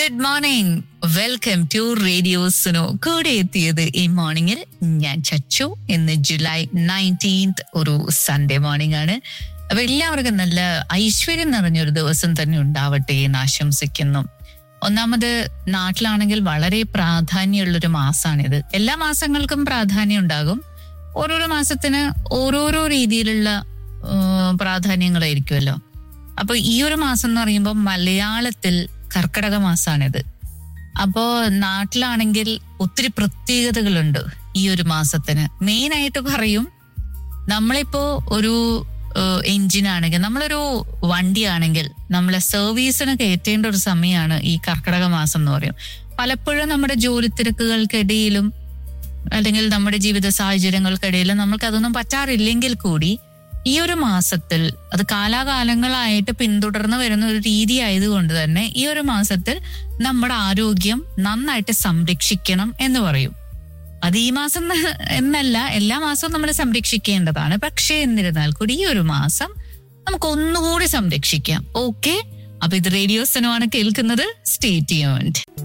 good morning welcome to radio Suno കൂടെ എത്തിയത് ഈ മോർണിംഗിൽ ഞാൻ ചച്ചു ഇന്ന് ജൂലൈ നയൻറ്റീൻത് ഒരു സൺഡേ മോർണിംഗ് ആണ് അപ്പൊ എല്ലാവർക്കും നല്ല ഐശ്വര്യം നിറഞ്ഞൊരു ദിവസം തന്നെ ഉണ്ടാവട്ടെ എന്ന് ആശംസിക്കുന്നു ഒന്നാമത് നാട്ടിലാണെങ്കിൽ വളരെ പ്രാധാന്യമുള്ളൊരു മാസമാണിത് എല്ലാ മാസങ്ങൾക്കും പ്രാധാന്യം ഉണ്ടാകും ഓരോരോ മാസത്തിന് ഓരോരോ രീതിയിലുള്ള ആ, പ്രാധാന്യങ്ങളായിരിക്കുമല്ലോ അപ്പൊ ഈ ഒരു മാസം എന്ന് പറയുമ്പോൾ മലയാളത്തിൽ കർക്കടക മാസമാണിത് അപ്പോ നാട്ടിലാണെങ്കിൽ ഒത്തിരി പ്രത്യേകതകളുണ്ട് ഈ ഒരു മാസത്തിന് മെയിൻ ആയിട്ട് പറയും നമ്മളിപ്പോ ഒരു എഞ്ചിൻ ആണെങ്കിൽ നമ്മളൊരു വണ്ടിയാണെങ്കിൽ നമ്മളെ സർവീസിന് കയറ്റേണ്ട ഒരു സമയമാണ് ഈ കർക്കടക മാസം എന്ന് പറയും പലപ്പോഴും നമ്മുടെ ജോലി തിരക്കുകൾക്കിടയിലും അല്ലെങ്കിൽ നമ്മുടെ ജീവിത സാഹചര്യങ്ങൾക്കിടയിലും നമ്മൾക്ക് അതൊന്നും പറ്റാറില്ലെങ്കിൽ കൂടി ഈ ഒരു മാസത്തിൽ അത് കാലാകാലങ്ങളായിട്ട് പിന്തുടർന്ന് വരുന്ന ഒരു രീതി ആയതുകൊണ്ട് തന്നെ ഈ ഒരു മാസത്തിൽ നമ്മുടെ ആരോഗ്യം നന്നായിട്ട് സംരക്ഷിക്കണം എന്ന് പറയും അത് ഈ മാസം ന്ന് എന്നല്ല എല്ലാ മാസവും നമ്മൾ സംരക്ഷിക്കേണ്ടതാണ് പക്ഷേ എന്നിരുന്നാൽ കൂടി ഈ ഒരു മാസം നമുക്ക് ഒന്നുകൂടി സംരക്ഷിക്കാം ഓക്കെ അപ്പൊ ഇത് റേഡിയോ സിനുമാണ് കേൾക്കുന്നത് സ്റ്റേ ട്യൂൺഡ്